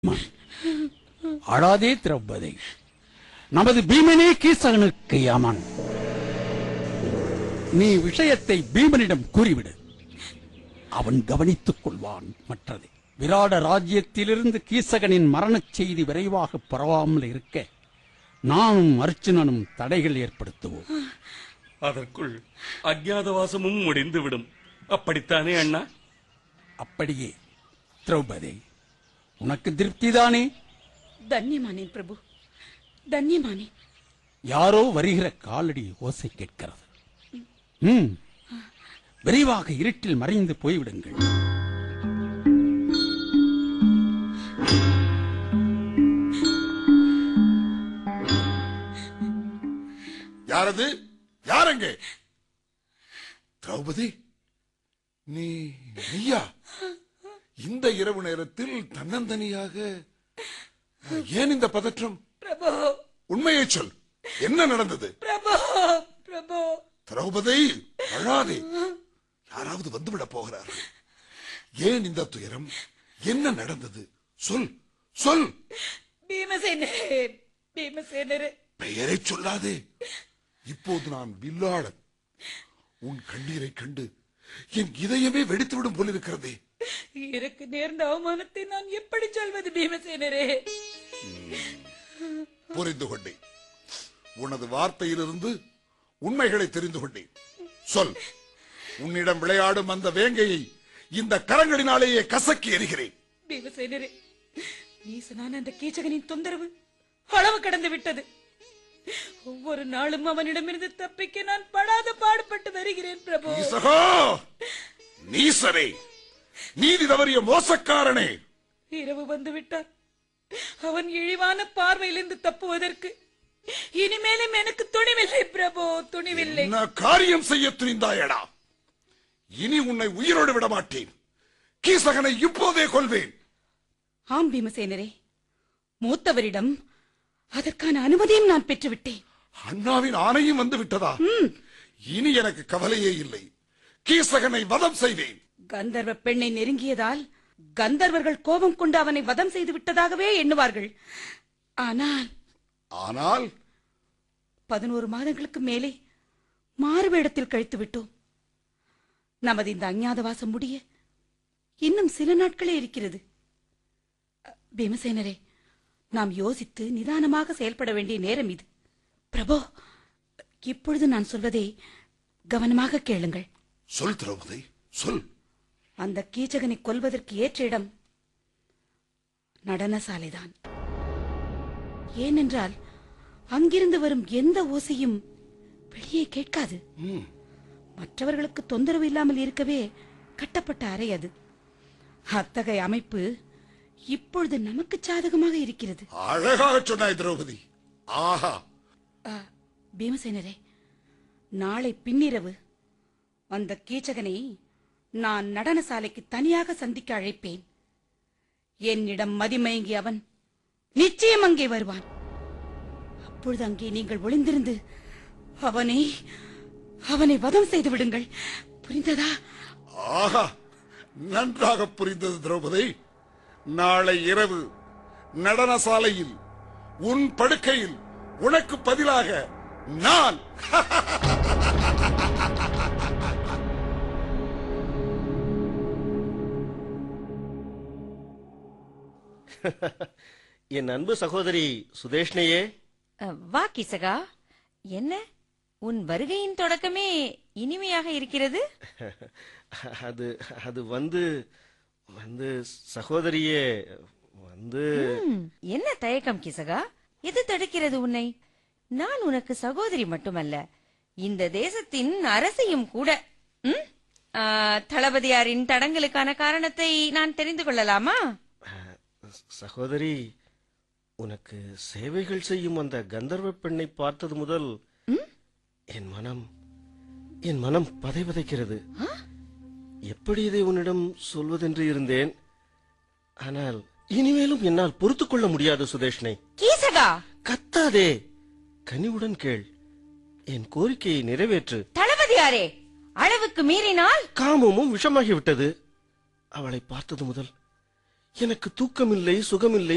அழாதே திரௌபதி நமது பீமனே கீசகனுக்கு யமன் நீ விஷயத்தை பீமனிடம் கூறிவிடு அவன் கவனித்துக் கொள்வான் மற்றது விராட ராஜ்யத்திலிருந்து கீசகனின் மரணச் செய்தி விரைவாக பரவாமல் இருக்க நானும் அர்ச்சுனனும் தடைகள் ஏற்படுத்துவோம் அதற்குள் அஜ்ஞாதவாசமும் முடிந்துவிடும் அப்படித்தானே அண்ணா அப்படியே திரௌபதி உனக்கு திருப்திதானே தன்யமானேன் பிரபு தன்யமானேன் யாரோ வருகிற காலடி ஓசை கேட்கிறது ம் விரைவாக இருட்டில் மறைந்து போய்விடுங்கள் யாரது யாரங்க திரௌபதி நீ நீயா இந்த இரவு நேரத்தில் தன்னந்தனியாக ஏன் இந்த பதற்றம் பிரபு உண்மையை சொல் என்ன நடந்தது பிரபு பிரபு திரௌபதி அழாதே யாராவது வந்துவிட போகிறார்கள் ஏன் இந்த துயரம் என்ன நடந்தது சொல் சொல் பீமசேனரே பீமசேனரே பெயரை சொல்லாதே இப்போது நான் வில்லாளன் உன் கண்ணீரை கண்டு என் இதயமே வெடித்துவிடும் போலிருக்கிறதே எனக்கு நேர்ந்த அவமானத்தை நான் எப்படி சொல்வது பீமசேனரே புரிந்து கொண்டேன் உனது வார்த்தையிலிருந்து உண்மைகளை தெரிந்து கொண்டேன் சொல் உன்னிடம் விளையாடும் அந்த வேங்கையை இந்த கரங்களினாலேயே கசக்கி எறிகிறேன் பீமசேனரே நீசனான அந்த கீச்சகனின் தொந்தரவு அளவு கடந்து விட்டது ஒவ்வொரு நாளும் அவனிடமிருந்து தப்பிக்க நான் படாத பாடுபட்டு வருகிறேன் பிரபு ஈசகோ நீசரே நீதி தவறிய மோசக்காரனே இரவு வந்து விட்டார் அவன் இழிவான பார்வையிலிருந்து தப்புவதற்கு இனிமேலும் எனக்கு துணிவில்லை பிரபு துணிவில்லை என்ன காரியம் செய்ய துணிந்தாயடா இனி உன்னை உயிரோடு விட மாட்டேன் கீசகனை இப்போதே கொள்வேன் ஆம் பீமசேனரே மூத்தவரிடம் அதற்கான அனுமதியும் நான் பெற்றுவிட்டேன் அண்ணாவின் ஆணையும் வந்து விட்டதா இனி எனக்கு கவலையே இல்லை கீசகனை வதம் செய்வேன் கந்தர்வ பெண்ணை நெருங்கியதால் கந்தர்வர்கள் கோபம் கொண்டு அவனை வதம் செய்து விட்டதாகவே எண்ணுவார்கள் ஆனால் ஆனால் பதினோரு மாதங்களுக்கு மேலே மாறுவேடத்தில் கழித்து விட்டோம் நமது இந்த அஞ்ஞாதவாசம் முடிய இன்னும் சில நாட்களே இருக்கிறது அ, பீமசேனரே நாம் யோசித்து நிதானமாக செயல்பட வேண்டிய நேரம் இது பிரபோ இப்பொழுது நான் சொல்வதை கவனமாக கேளுங்கள் சொல் திரௌபதி சொல் அந்த கீச்சகனை கொல்வதற்கு ஏற்ற இடம் நடனசாலைதான் ஏனென்றால் அங்கிருந்து வரும் எந்த ஓசையும் வெளியே கேட்காது ம், மற்றவர்களுக்கு தொந்தரவு இல்லாமல் இருக்கவே கட்டப்பட்ட அறை அது அத்தகைய அமைப்பு இப்பொழுது நமக்கு சாதகமாக இருக்கிறது அழகாக சொன்னாய் திரௌபதி ஆஹா ஆ, பீமசேனரே நாளை பின்னிரவு அந்த கீச்சகனை நான் நடனசாலைக்கு தனியாக சந்திக்க அழைப்பேன் என்னிடம் மதிமயங்கி அவன் நிச்சயம் அங்கே வருவான் அப்பொழுது அங்கே நீங்கள் ஒளிந்திருந்து அவனை அவனை வதம் செய்து விடுங்கள் புரிந்ததா ஆஹா நன்றாக புரிந்தது திரௌபதி நாளை இரவு நடனசாலையில் உன் படுக்கையில் உனக்கு பதிலாக நான் என் அன்பு சகோதரி சுதேஷ்ணையே அஹ், வா கிசகா என்ன உன் வருகையின் தொடக்கமே இனிமையாக இருக்கிறது அது அது வந்து வந்து சகோதரியே வந்து ம், என்ன தயக்கம் கிசகா எது தடுக்கிறது உன்னை நான் உனக்கு சகோதரி மட்டுமல்ல இந்த தேசத்தின் அரசியும் கூட ம்? ஆ, தளபதியாரின் தடங்களுக்கான காரணத்தை நான் தெரிந்து கொள்ளலாமா சகோதரி உனக்கு சேவைகள் செய்யும் அந்த கந்தர்வ பெண்ணை பார்த்தது முதல் என் மனம் என் மனம் பதைபதைக்கிறது எப்படி இதை உன்னிடம் சொல்வதென்று இருந்தேன் ஆனால் இனிமேலும் என்னால் பொறுத்துக் கொள்ள முடியாது சுதேஷ்னை கீசகா கத்தாதே கனிவுடன் கேள் என் கோரிக்கையை நிறைவேற்று தளபதியாரே அளவுக்கு மீறினால் காமமும் விஷமாகிவிட்டது அவளை பார்த்தது முதல் எனக்கு தூக்கமில்லை சுகமில்லை